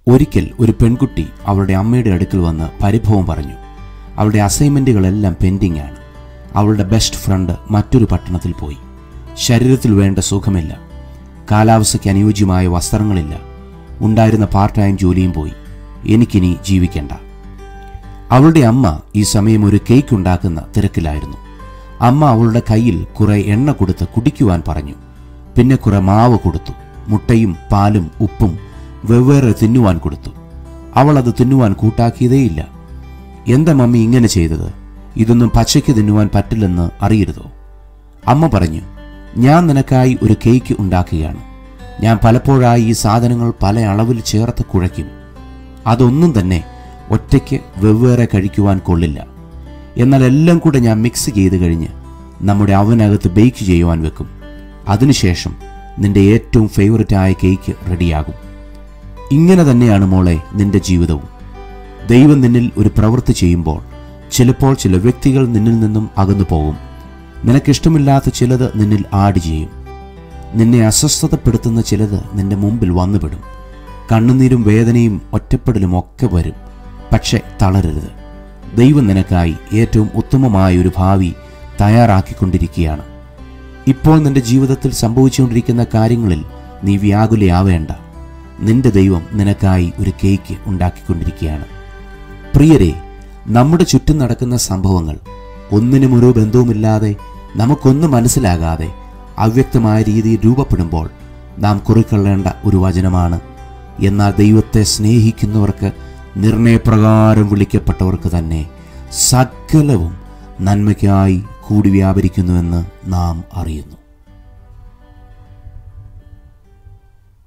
ഒരിക്കൽ ഒരു പെൺകുട്ടി അവളുടെ അമ്മയുടെ അടുക്കൽ വന്ന് പരിഭവം പറഞ്ഞു അവളുടെ അസൈൻമെൻറ്റുകളെല്ലാം പെൻഡിംഗ് ആണ് അവളുടെ ബെസ്റ്റ് ഫ്രണ്ട് മറ്റൊരു പട്ടണത്തിൽ പോയി ശരീരത്തിൽ വേണ്ട സുഖമില്ല കാലാവസ്ഥയ്ക്ക് അനുയോജ്യമായ വസ്ത്രങ്ങളില്ല ഉണ്ടായിരുന്ന പാർട്ട് ടൈം ജോലിയും പോയി എനിക്കിനി ജീവിക്കണ്ട അവളുടെ അമ്മ ഈ സമയം ഒരു കേക്ക് ഉണ്ടാക്കുന്ന തിരക്കിലായിരുന്നു അമ്മ അവളുടെ കയ്യിൽ കുറെ എണ്ണ കൊടുത്ത് കുടിക്കുവാൻ പറഞ്ഞു പിന്നെ കുറെ മാവ് കൊടുത്തു മുട്ടയും പാലും ഉപ്പും വെവ്വേറെ തിന്നുവാൻ കൊടുത്തു അവൾ അത് തിന്നുവാൻ കൂട്ടാക്കിയതേയില്ല എന്താ മമ്മി ഇങ്ങനെ ചെയ്തത് ഇതൊന്നും പച്ചയ്ക്ക് തിന്നുവാൻ പറ്റില്ലെന്ന് അറിയരുതോ അമ്മ പറഞ്ഞു ഞാൻ നിനക്കായി ഒരു കേക്ക് ഉണ്ടാക്കുകയാണ് ഞാൻ പലപ്പോഴായി ഈ സാധനങ്ങൾ പല അളവിൽ ചേർത്ത് കുഴയ്ക്കും അതൊന്നും തന്നെ ഒറ്റയ്ക്ക് വെവ്വേറെ കഴിക്കുവാൻ കൊള്ളില്ല എന്നാൽ എല്ലാം കൂടെ ഞാൻ മിക്സ് ചെയ്ത് കഴിഞ്ഞ് നമ്മുടെ അവനകത്ത് ബേക്ക് ചെയ്യുവാൻ വെക്കും അതിനുശേഷം നിന്റെ ഏറ്റവും ഫേവററ്റ് ആയ കേക്ക് റെഡിയാകും ഇങ്ങനെ തന്നെയാണ് മോളെ നിന്റെ ജീവിതവും ദൈവം നിന്നിൽ ഒരു പ്രവൃത്തി ചെയ്യുമ്പോൾ ചിലപ്പോൾ ചില വ്യക്തികൾ നിന്നിൽ നിന്നും അകന്നു പോകും നിനക്കിഷ്ടമില്ലാത്ത ചിലത് നിന്നിൽ ആഡ് ചെയ്യും നിന്നെ അസ്വസ്ഥതപ്പെടുത്തുന്ന ചിലത് നിന്റെ മുമ്പിൽ വന്നുപെടും കണ്ണുനീരും വേദനയും ഒറ്റപ്പെടലും ഒക്കെ വരും പക്ഷെ തളരരുത് ദൈവം നിനക്കായി ഏറ്റവും ഉത്തമമായ ഒരു ഭാവി തയ്യാറാക്കിക്കൊണ്ടിരിക്കുകയാണ് ഇപ്പോൾ നിന്റെ ജീവിതത്തിൽ സംഭവിച്ചുകൊണ്ടിരിക്കുന്ന കാര്യങ്ങളിൽ നീ വ്യാകുലയാവേണ്ട നിന്റെ ദൈവം നിനക്കായി ഒരു കേക്ക് ഉണ്ടാക്കിക്കൊണ്ടിരിക്കുകയാണ് പ്രിയരെ നമ്മുടെ ചുറ്റും നടക്കുന്ന സംഭവങ്ങൾ ഒന്നിനും ഒരു ബന്ധവുമില്ലാതെ നമുക്കൊന്നും മനസ്സിലാകാതെ അവ്യക്തമായ രീതിയിൽ രൂപപ്പെടുമ്പോൾ നാം കുറിക്കൊള്ളേണ്ട ഒരു വചനമാണ് എന്നാൽ ദൈവത്തെ സ്നേഹിക്കുന്നവർക്ക് നിർണയപ്രകാരം വിളിക്കപ്പെട്ടവർക്ക് തന്നെ സകലവും നന്മയ്ക്കായി കൂടി വ്യാപരിക്കുന്നുവെന്ന് നാം അറിയുന്നു